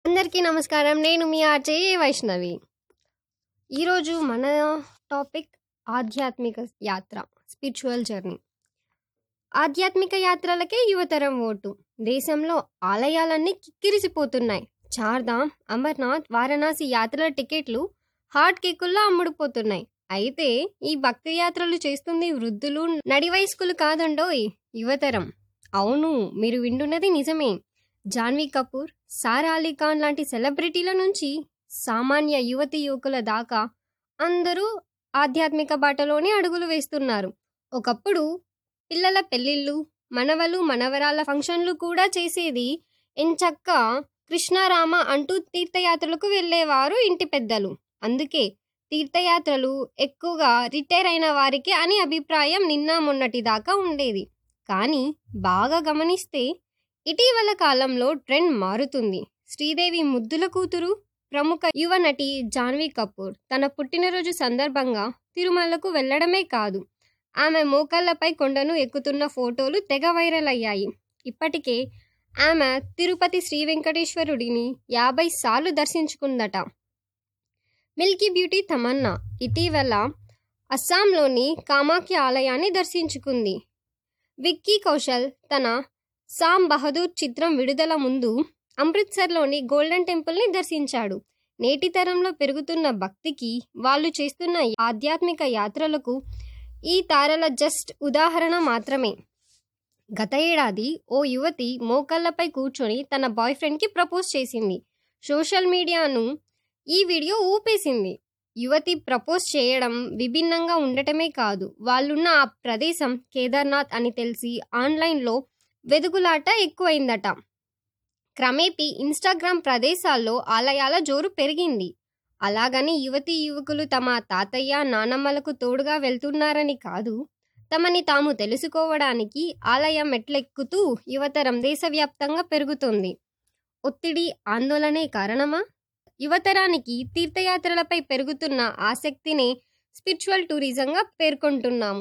అందరికీ నమస్కారం నేను మీ ఆర్జే వైష్ణవి ఈరోజు మన టాపిక్ ఆధ్యాత్మిక యాత్ర స్పిరిచువల్ జర్నీ ఆధ్యాత్మిక యాత్రలకే యువతరం ఓటు దేశంలో ఆలయాలన్నీ కిక్కిరిసిపోతున్నాయి చార్ధామ్ అమర్నాథ్ వారణాసి యాత్రల టికెట్లు హాట్ కేకుల్లో అమ్ముడుపోతున్నాయి అయితే ఈ భక్తి యాత్రలు చేస్తుంది వృద్ధులు నడి వయస్కులు కాదండోయ్ యువతరం అవును మీరు వింటున్నది నిజమే జాన్వీ కపూర్ సారా అలీ ఖాన్ లాంటి సెలబ్రిటీల నుంచి సామాన్య యువతి యువకుల దాకా అందరూ ఆధ్యాత్మిక బాటలోనే అడుగులు వేస్తున్నారు ఒకప్పుడు పిల్లల పెళ్ళిళ్ళు మనవలు మనవరాల ఫంక్షన్లు కూడా చేసేది ఎంచక్క కృష్ణారామ అంటూ తీర్థయాత్రలకు వెళ్ళేవారు ఇంటి పెద్దలు అందుకే తీర్థయాత్రలు ఎక్కువగా రిటైర్ అయిన వారికి అని అభిప్రాయం నిన్న మొన్నటి దాకా ఉండేది కానీ బాగా గమనిస్తే ఇటీవల కాలంలో ట్రెండ్ మారుతుంది శ్రీదేవి ముద్దుల కూతురు ప్రముఖ యువ నటి జాన్వీ కపూర్ తన పుట్టినరోజు సందర్భంగా తిరుమలకు వెళ్లడమే కాదు ఆమె మోకాళ్లపై కొండను ఎక్కుతున్న ఫోటోలు తెగ వైరల్ అయ్యాయి ఇప్పటికే ఆమె తిరుపతి శ్రీ వెంకటేశ్వరుడిని యాభై సార్లు దర్శించుకుందట మిల్కీ బ్యూటీ తమన్నా ఇటీవల అస్సాంలోని కామాఖ్య ఆలయాన్ని దర్శించుకుంది విక్కీ కౌశల్ తన సామ్ బహదూర్ చిత్రం విడుదల ముందు అమృత్సర్లోని గోల్డెన్ టెంపుల్ని దర్శించాడు నేటి తరంలో పెరుగుతున్న భక్తికి వాళ్ళు చేస్తున్న ఆధ్యాత్మిక యాత్రలకు ఈ తారల జస్ట్ ఉదాహరణ మాత్రమే గత ఏడాది ఓ యువతి మోకాళ్లపై కూర్చొని తన బాయ్ ఫ్రెండ్కి ప్రపోజ్ చేసింది సోషల్ మీడియాను ఈ వీడియో ఊపేసింది యువతి ప్రపోజ్ చేయడం విభిన్నంగా ఉండటమే కాదు వాళ్ళున్న ఆ ప్రదేశం కేదార్నాథ్ అని తెలిసి ఆన్లైన్లో వెదుగులాట ఎక్కువైందట క్రమేపీ ఇన్స్టాగ్రామ్ ప్రదేశాల్లో ఆలయాల జోరు పెరిగింది అలాగని యువతి యువకులు తమ తాతయ్య నానమ్మలకు తోడుగా వెళ్తున్నారని కాదు తమని తాము తెలుసుకోవడానికి ఆలయ మెట్లెక్కుతూ యువతరం దేశవ్యాప్తంగా పెరుగుతుంది ఒత్తిడి ఆందోళనే కారణమా యువతరానికి తీర్థయాత్రలపై పెరుగుతున్న ఆసక్తినే స్పిరిచువల్ టూరిజంగా పేర్కొంటున్నాము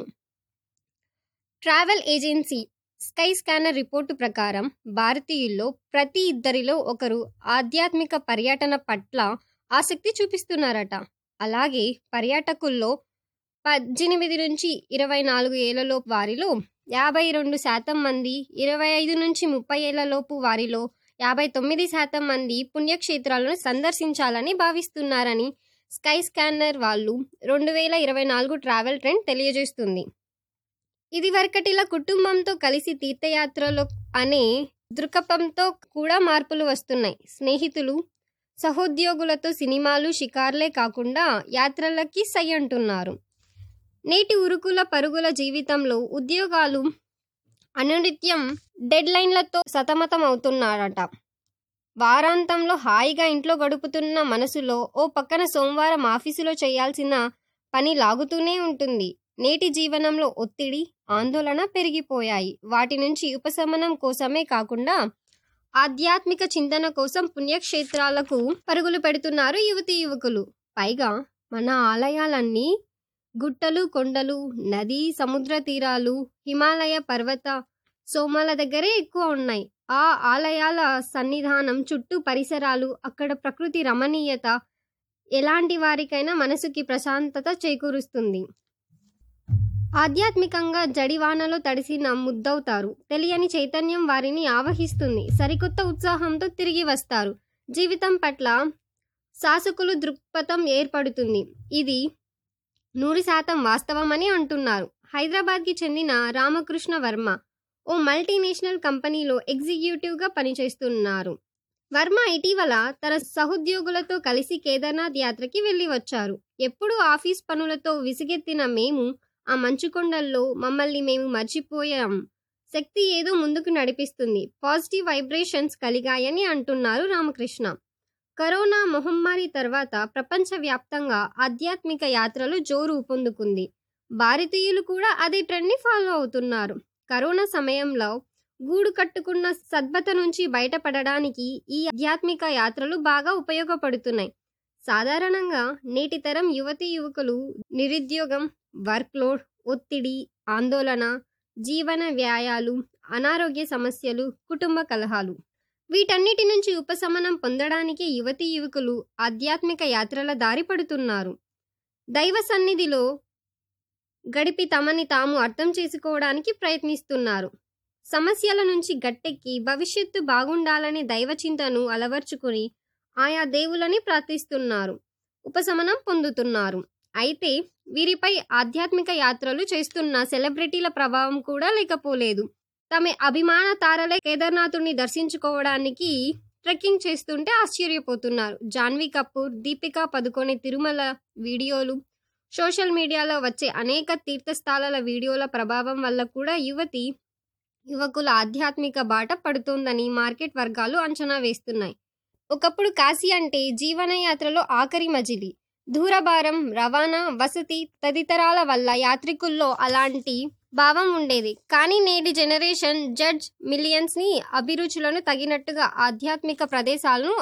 travel agency Skyscanner report ప్రకారం భారతీయుల్లో ప్రతి ఇద్దరిలో ఒకరు ఆధ్యాత్మిక పర్యటన పట్ల ఆసక్తి చూపిస్తున్నారట అలాగే పర్యాటకుల్లో పద్దెనిమిది నుంచి ఇరవై నాలుగు ఏళ్లలోపు వారిలో యాభై రెండు శాతం మంది ఇరవై ఐదు నుంచి ముప్పై ఏళ్లలోపు వారిలో యాభై తొమ్మిది శాతం మంది పుణ్యక్షేత్రాలను సందర్శించాలని భావిస్తున్నారని స్కై స్కానర్ వాళ్ళు రెండు వేల ఇరవై నాలుగు ట్రావెల్ ట్రెండ్ తెలియజేస్తుంది ఇది వరకటిలా కుటుంబంతో కలిసి తీర్థయాత్రలు అనే దృక్పథంతో కూడా మార్పులు వస్తున్నాయి స్నేహితులు సహోద్యోగులతో సినిమాలు షికార్లే కాకుండా యాత్రలకి సై అంటున్నారు నేటి ఉరుకుల పరుగుల జీవితంలో ఉద్యోగాలు అనునిత్యం డెడ్ లైన్లతో సతమతం అవుతున్నారట వారాంతంలో హాయిగా ఇంట్లో గడుపుతున్న మనసులో ఓ పక్కన సోమవారం ఆఫీసులో చేయాల్సిన పని లాగుతూనే ఉంటుంది నేటి జీవనంలో ఒత్తిడి ఆందోళన పెరిగిపోయాయి వాటి నుంచి ఉపశమనం కోసమే కాకుండా ఆధ్యాత్మిక చింతన కోసం పుణ్యక్షేత్రాలకు పరుగులు పెడుతున్నారు యువతి యువకులు పైగా మన ఆలయాలన్నీ గుట్టలు కొండలు నది సముద్ర తీరాలు హిమాలయ పర్వత సోమాల దగ్గరే ఎక్కువ ఉన్నాయి ఆ ఆలయాల సన్నిధానం చుట్టూ పరిసరాలు అక్కడ ప్రకృతి రమణీయత ఎలాంటి వారికైనా మనసుకి ప్రశాంతత చేకూరుస్తుంది ఆధ్యాత్మికంగా జడివానలో తడిసిన ముద్దవుతారు తెలియని చైతన్యం వారిని ఆవహిస్తుంది సరికొత్త ఉత్సాహంతో తిరిగి వస్తారు జీవితం పట్ల శాసకులు దృక్పథం ఏర్పడుతుంది ఇది నూరు శాతం వాస్తవమని అంటున్నారు హైదరాబాద్కి చెందిన రామకృష్ణ వర్మ ఓ మల్టీనేషనల్ కంపెనీలో ఎగ్జిక్యూటివ్గా పనిచేస్తున్నారు వర్మ ఇటీవల తన సహోద్యోగులతో కలిసి కేదార్నాథ్ యాత్రకి వెళ్ళి వచ్చారు ఎప్పుడూ ఆఫీస్ పనులతో విసిగెత్తిన మేము ఆ మంచుకొండల్లో మమ్మల్ని మేము మర్చిపోయాం శక్తి ఏదో ముందుకు నడిపిస్తుంది పాజిటివ్ వైబ్రేషన్స్ కలిగాయని అంటున్నారు రామకృష్ణ కరోనా మహమ్మారి తర్వాత ప్రపంచవ్యాప్తంగా ఆధ్యాత్మిక యాత్రలు జోరు పొందుకుంది భారతీయులు కూడా అదే ట్రెండ్ని ఫాలో అవుతున్నారు కరోనా సమయంలో గూడు కట్టుకున్న సద్భత నుంచి బయటపడడానికి ఈ ఆధ్యాత్మిక యాత్రలు బాగా ఉపయోగపడుతున్నాయి సాధారణంగా నేటి తరం యువతీ యువకులు నిరుద్యోగం వర్క్లోడ్ ఒత్తిడి ఆందోళన జీవన వ్యాయాలు అనారోగ్య సమస్యలు కుటుంబ కలహాలు వీటన్నిటి నుంచి ఉపశమనం పొందడానికి యువతీ యువకులు ఆధ్యాత్మిక యాత్రల దారి పడుతున్నారు దైవ సన్నిధిలో గడిపి తమని తాము అర్థం చేసుకోవడానికి ప్రయత్నిస్తున్నారు సమస్యల నుంచి గట్టెక్కి భవిష్యత్తు బాగుండాలనే దైవ చింతను అలవర్చుకుని ఆయా దేవులని ప్రార్థిస్తున్నారు ఉపశమనం పొందుతున్నారు అయితే వీరిపై ఆధ్యాత్మిక యాత్రలు చేస్తున్న సెలబ్రిటీల ప్రభావం కూడా లేకపోలేదు తమ అభిమాన తారలే కేదార్నాథుని దర్శించుకోవడానికి ట్రెక్కింగ్ చేస్తుంటే ఆశ్చర్యపోతున్నారు జాన్వీ కపూర్ దీపికా పదుకొనే తిరుమల వీడియోలు సోషల్ మీడియాలో వచ్చే అనేక తీర్థస్థలాల వీడియోల ప్రభావం వల్ల కూడా యువతి యువకుల ఆధ్యాత్మిక బాట పడుతోందని మార్కెట్ వర్గాలు అంచనా వేస్తున్నాయి ఒకప్పుడు కాశీ అంటే జీవనయాత్రలో ఆఖరి మజిలి దూరభారం రవాణా వసతి తదితరాల వల్ల యాత్రికుల్లో అలాంటి భావం ఉండేది కానీ నేటి జనరేషన్ జడ్జ్ మిలియన్స్ ని అభిరుచులను తగినట్టుగా ఆధ్యాత్మిక ప్రదేశాలను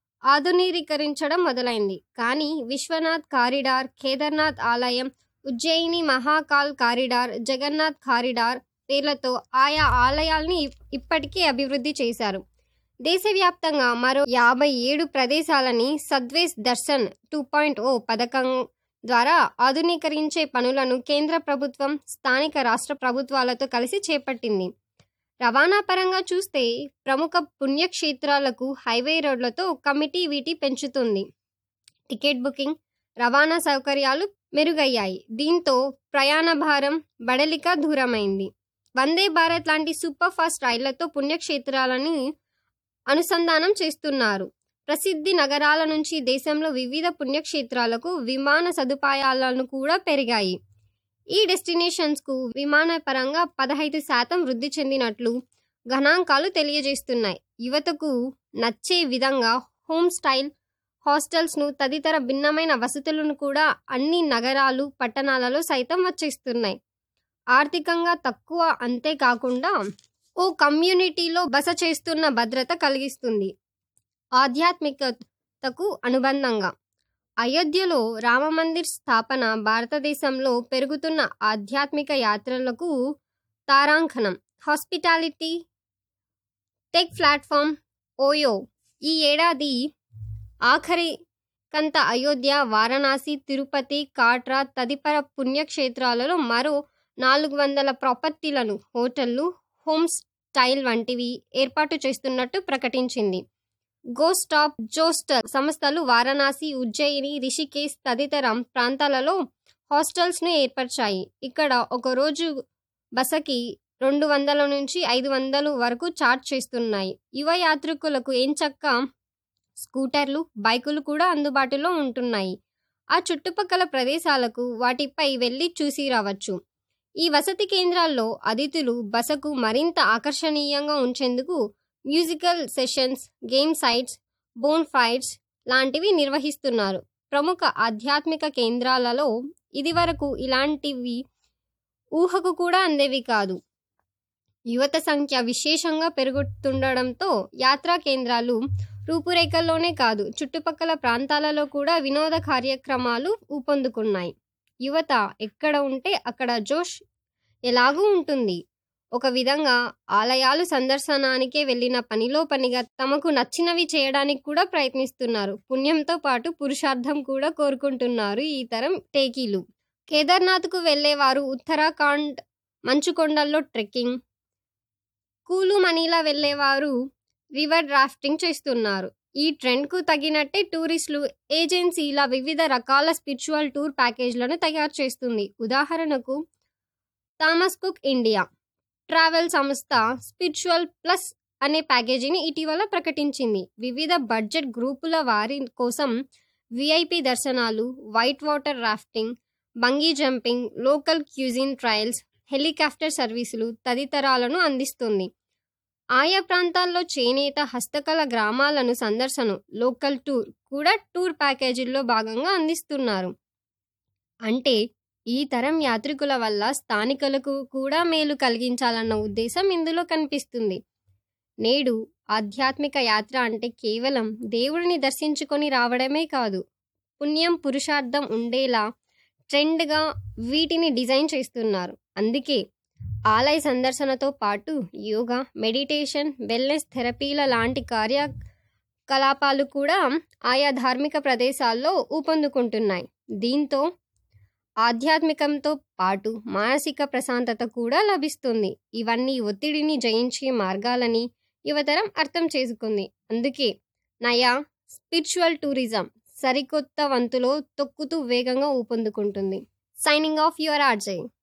ఆధునీకరించడం మొదలైంది కానీ విశ్వనాథ్ కారిడార్ కేదార్నాథ్ ఆలయం ఉజ్జయిని మహాకాల్ కారిడార్ జగన్నాథ్ కారిడార్ పేర్లతో ఆయా ఆలయాల్ని ఇప్పటికే అభివృద్ధి చేశారు దేశవ్యాప్తంగా మరో యాభై ఏడు ప్రదేశాలని Swadesh Darshan two point O పథకం ద్వారా ఆధునీకరించే పనులను కేంద్ర ప్రభుత్వం స్థానిక రాష్ట్ర ప్రభుత్వాలతో కలిసి చేపట్టింది రవాణా పరంగా చూస్తే ప్రముఖ పుణ్యక్షేత్రాలకు హైవే రోడ్లతో కమిటీ వీటి పెంచుతుంది టికెట్ బుకింగ్ రవాణా సౌకర్యాలు మెరుగయ్యాయి దీంతో ప్రయాణ భారం బడలిక దూరమైంది వందే భారత్ లాంటి సూపర్ ఫాస్ట్ రైళ్లతో పుణ్యక్షేత్రాలని అనుసంధానం చేస్తున్నారు ప్రసిద్ధి నగరాల నుంచి దేశంలో వివిధ పుణ్యక్షేత్రాలకు విమాన సదుపాయాలను కూడా పెరిగాయి ఈ డెస్టినేషన్స్కు విమానపరంగా పదహైదు శాతం వృద్ధి చెందినట్లు గణాంకాలు తెలియజేస్తున్నాయి యువతకు నచ్చే విధంగా హోమ్ స్టైల్ హాస్టల్స్ను తదితర భిన్నమైన వసతులను కూడా అన్ని నగరాలు పట్టణాలలో సైతం వచ్చేస్తున్నాయి ఆర్థికంగా తక్కువ అంతేకాకుండా ఓ కమ్యూనిటీలో బస చేస్తున్న భద్రత కలిగిస్తుంది ఆధ్యాత్మికతకు అనుబంధంగా అయోధ్యలో రామమందిర్ స్థాపన భారతదేశంలో పెరుగుతున్న ఆధ్యాత్మిక యాత్రలకు తారాంకణం హాస్పిటాలిటీ టెక్ ప్లాట్ఫామ్ ఓయో ఈ ఏడాది ఆఖరి కంత అయోధ్య వారణాసి తిరుపతి కాట్రా తదితర పుణ్యక్షేత్రాలలో మరో నాలుగు వందల ప్రాపర్టీలను హోటళ్లు హోమ్ స్టైల్ వంటివి ఏర్పాటు చేస్తున్నట్టు ప్రకటించింది గో స్టాప్ జోస్టర్ సంస్థలు వారణాసి ఉజ్జయిని రిషికేశ్ తదితర ప్రాంతాలలో హాస్టల్స్ను ఏర్పరిచాయి ఇక్కడ ఒక రోజు బసకి రెండు వందల నుంచి ఐదు వందలు వరకు చార్జ్ చేస్తున్నాయి యువ యాత్రికులకు ఎంచక్క స్కూటర్లు బైకులు కూడా అందుబాటులో ఉంటున్నాయి ఆ చుట్టుపక్కల ప్రదేశాలకు వాటిపై వెళ్ళి చూసి రావచ్చు ఈ వసతి కేంద్రాల్లో అతిథులు బసకు మరింత ఆకర్షణీయంగా ఉంచేందుకు musical sessions game sites bonfires లాంటివి నిర్వహిస్తున్నారు ప్రముఖ ఆధ్యాత్మిక కేంద్రాలలో ఇదివరకు ఇలాంటివి ఊహకు కూడా అందేవి కాదు యువత సంఖ్య విశేషంగా పెరుగుతుండడంతో యాత్రా కేంద్రాలు రూపురేఖల్లోనే కాదు చుట్టుపక్కల ప్రాంతాలలో కూడా వినోద కార్యక్రమాలు ఊపందుకున్నాయి యువత ఎక్కడ ఉంటే అక్కడ జోష్ ఎలాగూ ఉంటుంది ఒక విధంగా ఆలయాలు సందర్శనానికే వెళ్ళిన పనిలో పనిగా తమకు నచ్చినవి చేయడానికి కూడా ప్రయత్నిస్తున్నారు పుణ్యంతో పాటు పురుషార్థం కూడా కోరుకుంటున్నారు ఈ తరం టేకీలు కేదార్నాథ్కు వెళ్ళేవారు ఉత్తరాఖండ్ మంచుకొండల్లో ట్రెక్కింగ్ కూలు మనీలా వెళ్ళేవారు రివర్ రాఫ్టింగ్ చేస్తున్నారు ఈ ట్రెండ్కు తగినట్టే టూరిస్టులు ఏజెన్సీల వివిధ రకాల స్పిరిచువల్ టూర్ ప్యాకేజ్లను తయారు చేస్తుంది ఉదాహరణకు థామస్ కుక్ ఇండియా ట్రావెల్ సంస్థ స్పిరిచువల్ ప్లస్ అనే ప్యాకేజీని ఇటీవల ప్రకటించింది వివిధ బడ్జెట్ గ్రూపుల వారి కోసం విఐపి దర్శనాలు white water rafting bungee jumping local cuisine trails helicopter సర్వీసులు తదితరాలను అందిస్తుంది ఆయా ప్రాంతాల్లో చేనేత హస్తకళ గ్రామాలను సందర్శనం లోకల్ టూర్ కూడా టూర్ ప్యాకేజీల్లో భాగంగా అందిస్తున్నారు అంటే ఈ తరం యాత్రికుల వల్ల స్థానికులకు కూడా మేలు కలిగించాలన్న ఉద్దేశం ఇందులో కనిపిస్తుంది నేడు ఆధ్యాత్మిక యాత్ర అంటే కేవలం దేవుడిని దర్శించుకొని రావడమే కాదు పుణ్యం పురుషార్థం ఉండేలా ట్రెండ్గా వీటిని డిజైన్ చేస్తున్నారు అందుకే ఆలయ సందర్శనతో పాటు యోగా మెడిటేషన్ వెల్నెస్ థెరపీల లాంటి కార్యకలాపాలు కూడా ఆయా ధార్మిక ప్రదేశాల్లో ఊపందుకుంటున్నాయి దీంతో ఆధ్యాత్మికంతో పాటు మానసిక ప్రశాంతత కూడా లభిస్తుంది ఇవన్నీ ఒత్తిడిని జయించే మార్గాలని యువతరం అర్థం చేసుకుంది అందుకే నయా స్పిరిచువల్ టూరిజం సరికొత్త వంతులో తొక్కుతూ వేగంగా ఊపందుకుంటుంది సైనింగ్ ఆఫ్ యువర్ ఆర్జే